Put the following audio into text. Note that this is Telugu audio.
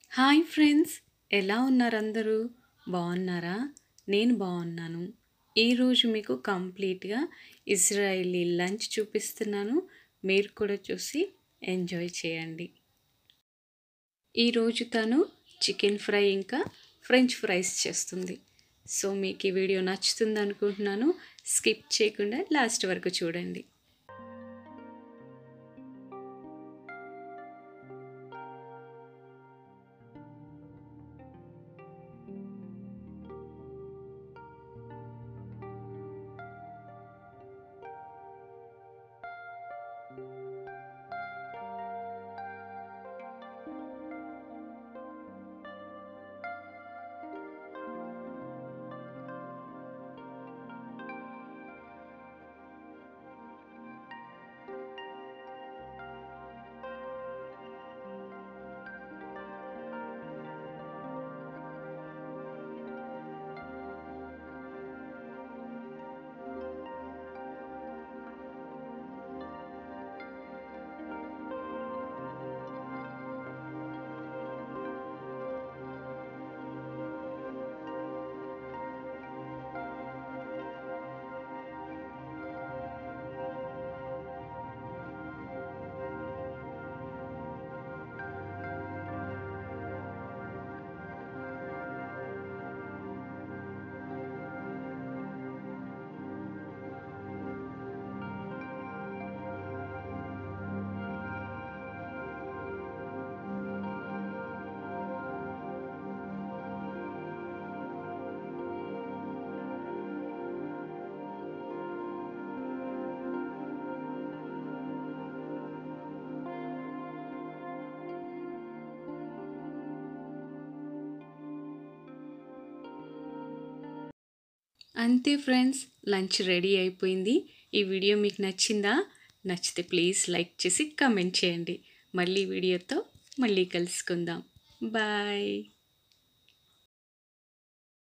హాయ్ ఫ్రెండ్స్ ఎలా ఉన్నారు అందరూ బాగున్నారా నేను బాగున్నాను ఈరోజు మీకు కంప్లీట్గా ఇజ్రాయిలీ లంచ్ చూపిస్తున్నాను మీరు కూడా చూసి ఎంజాయ్ చేయండి ఈరోజు తను చికెన్ ఫ్రై ఇంకా ఫ్రెంచ్ ఫ్రైస్ చేస్తుంది సో మీకు ఈ వీడియో నచ్చుతుంది అనుకుంటున్నాను స్కిప్ చేయకుండా లాస్ట్ వరకు చూడండి అంతే ఫ్రెండ్స్ లంచ్ రెడీ అయిపోయింది ఈ వీడియో మీకు నచ్చిందా నచ్చితే ప్లీజ్ లైక్ చేసి కమెంట్ చేయండి మళ్ళీ వీడియోతో మళ్ళీ కలుసుకుందాం బాయ్